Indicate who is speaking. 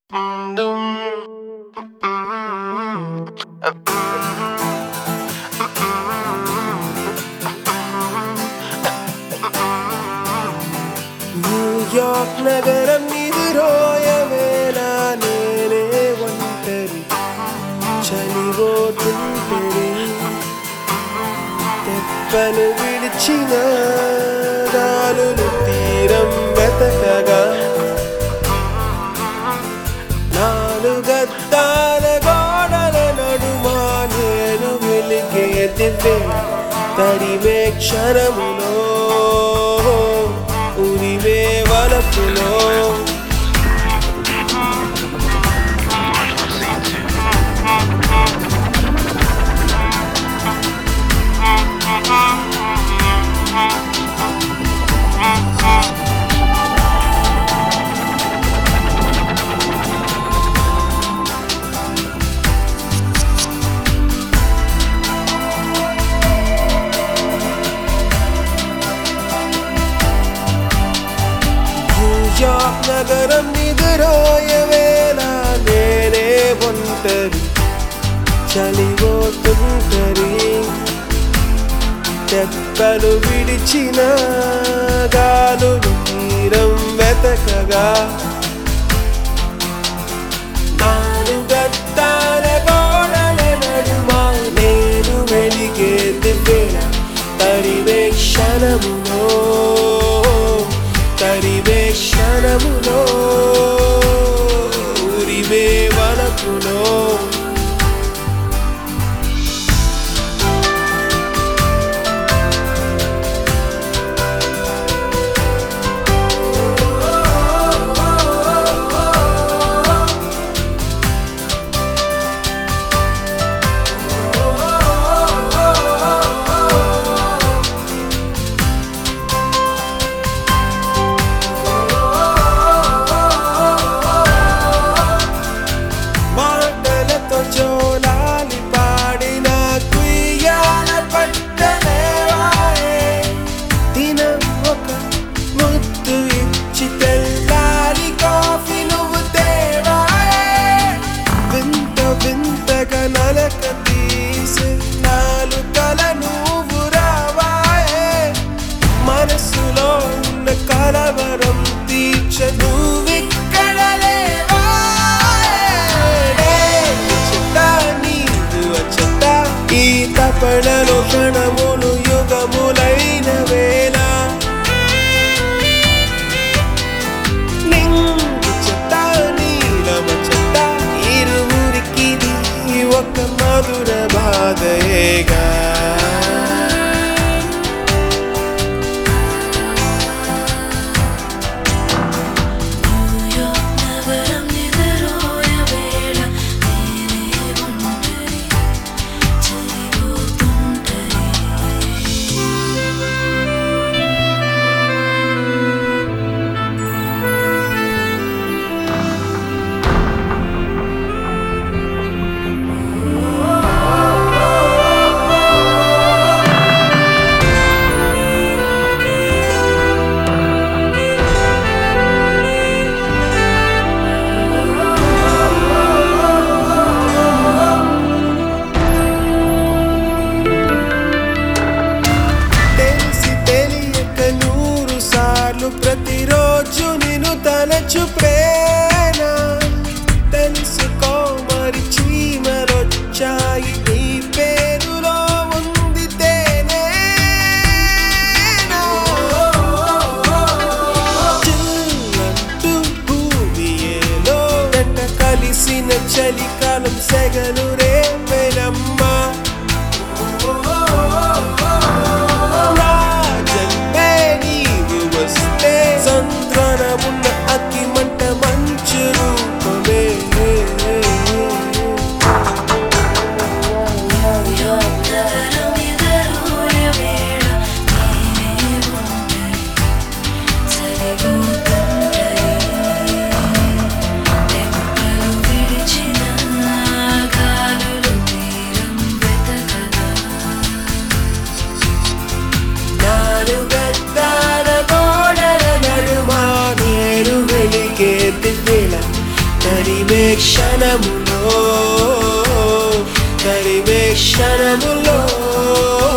Speaker 1: New York నగరం ఎదురోయవేళ నేనే ఒంటరి చలిపోతుంటరి తెప్పను విడిచిన గాలులు తీరం వెతకగా నాలుగద్దాల గోడల నడుమా నేను వెలిగే దివ్వే తరిమే క్షణములో ఉరివే వలపులో న్యూయార్క్ నగరం నిదురోయవేళ నేనే ఒంటరి చలిపోతుంటరి తెప్పలు విడిచిన గాలులు తీరం వెతకగా నాలుగద్దాల గోడల నడుమ నేను వెలిగే దివ్వేళ తరివే క్షణములో తరివే క్షణములో ఉరివే వలపులో మాటలతో జోలాలి పాడిన కుయ్యాల పట్టలేవాయే దినం ఒక ముద్దు ఇచ్చి తెల్లారి కాఫీ నువ్వు తేవాయే వింత వింతగా నలక తీసి నాలుకల నువ్వు రావాయే మనసులో ఉన్న కలవరం తీర్చ నువ్విక్కడ ఈ తపడలో క్షణములు యుగములైన వేళ నింగు చెత్త నీలమ చెత్త ఇరువురికిది ఒక మధుర బాధయేగా
Speaker 2: న్యూయార్క్ నగరం నిద్రోయవేళ నేనే ఒంటరి చలిపోతుంటరి
Speaker 1: తెలిసి తెలియక నూరు సార్లు ప్రతిరోజు నిన్ను తలచు ప్రేమ తెలుసుకో మరి చీమలొచ్చాయి నీ పేరులో ఉంది తేనే చిల్లంటూ భూమి ఏలో జంట కలిసిన చలికాలం సెగలు రేపెనమ్మా రాజన్మే నీవు వస్తే సంద్రనమున్న అతి మంట మంచు రూపమే
Speaker 2: న్యూయార్క్ నగరం నిద్రోయవేళ నేనే ఒంటరి చలిపోతుంటరి తెప్పలు విడిచిన గాలులు
Speaker 1: క్షణములో తరిమే క్షణములో